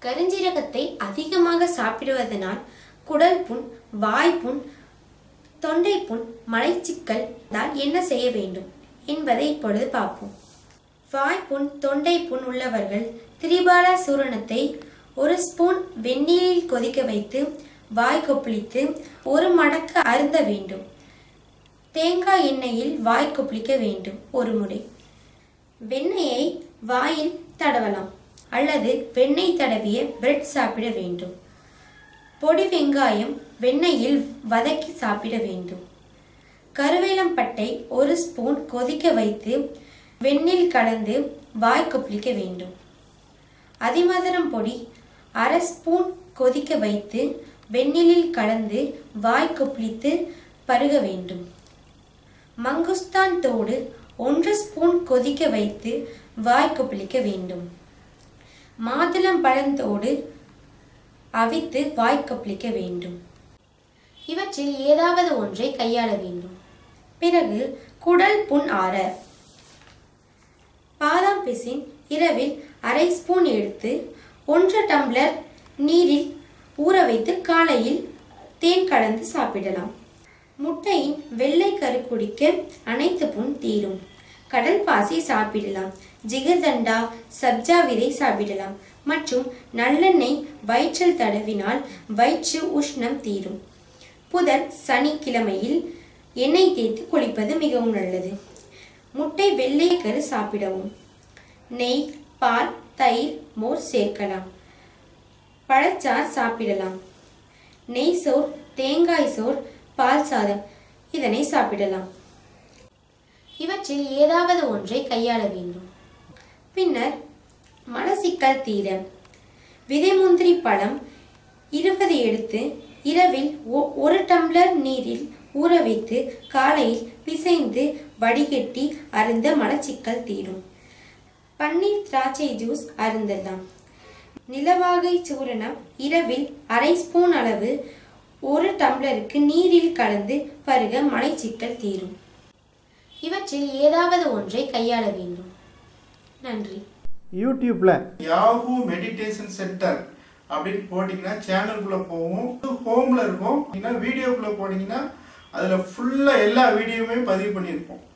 கருஞ்சீரகத்தை அதிகமாக சாப்பிடுவதனால் குடல் புண் வாய்ப்புண் தொண்டை புண் மலைச்சிக்கல் தான் என்ன செய்ய வேண்டும் என்பதை இப்பொழுது பார்ப்போம் வாய்ப்புண் தொண்டை புண் உள்ளவர்கள் திரிபால சூரணத்தை ஒரு ஸ்பூன் வெந்நீரில் கொதிக்க வைத்து வாய் கொப்பளித்து ஒரு மடக்கு அருந்த வேண்டும் தேங்காய் எண்ணெயில் வாய் கொப்பளிக்க வேண்டும் ஒரு முறை வெண்ணெயை வாயில் தடவலாம் அல்லது வெண்ணெய் தடவிய பிரெட் சாப்பிட வேண்டும் பொடி வெங்காயம் வெண்ணெயில் வதக்கி சாப்பிட வேண்டும் கருவேலம்பட்டை ஒரு ஸ்பூன் கொதிக்க வைத்து வெந்நீர் கலந்து வாய் கொப்பளிக்க வேண்டும் அதிமதுரம் பொடி அரை ஸ்பூன் கொதிக்க வைத்து வெந்நீரில் கலந்து வாய் கொப்பளித்து பருக வேண்டும் மங்குஸ்தான் தோடு ஒன்று ஸ்பூன் கொதிக்க வைத்து வாய் கொப்பளிக்க வேண்டும் மாதுளம் பழத்தோடு அவித்து வாய் கொப்பளிக்க வேண்டும் இவற்றில் ஏதாவது ஒன்றை கையாள வேண்டும் பிறகு குடல் புண் ஆற பாதாம் பிசின் இரவில் அரை ஸ்பூன் எடுத்து ஒன்று டம்ளர் நீரில் ஊற வைத்து காலையில் தேன் கலந்து சாப்பிடலாம் முட்டையின் வெள்ளை கரு குடிக்க அனைத்து புண் தீரும் கடல் பாசி சாப்பிடலாம் ஜிகர்தண்டா சப்ஜா விதை சாப்பிடலாம் மற்றும் நல்லெண்ணெய் வயிற்றில் தடவினால் வயிற்று உஷ்ணம் தீரும் புதன் சனிக்கிழமையில் எண்ணெய் தேய்த்து குளிப்பது மிகவும் நல்லது முட்டை வெள்ளை கரு சாப்பிடவும் நெய் பால் தயிர் மோர் சேர்க்கலாம் பழச்சார் சாப்பிடலாம் நெய் சோர் தேங்காய் சோர் பால் சாதம் இதனை சாப்பிடலாம் இவற்றில் ஏதாவது ஒன்றை கையாள வேண்டும் பின்னர் மலசிக்கல் தீர விதைமுந்திரி பழம் இருபது எடுத்து இரவில் ஒ- ஒரு டம்ளர் நீரில் ஊற வைத்து காலையில் பிசைந்து வடிகட்டி அருந்த மலச்சிக்கல் தீரும் பன்னீர் திராட்சை ஜூஸ் அருந்தலாம் நிலவாகை சூரணம் இரவில் அரை ஸ்பூன் அளவு ஒரு டம்ளருக்கு நீரில் கலந்து பருக மலைச்சிக்கல் தீரும் இவற்றில் ஏதாவது ஒன்றை கையாள வேண்டும் நன்றி யூடியூப்பில் யாஹூ மெடிடேஷன் சென்டர் அப்படின்னு போட்டிங்கன்னா சேனலுக்குள்ளே போகும் ஹோமில் இருக்கும் இல்லைன்னா வீடியோக்குள்ளே போனீங்கன்னா அதில் ஃபுல்லாக எல்லா வீடியோவுமே பதிவு பண்ணியிருப்போம்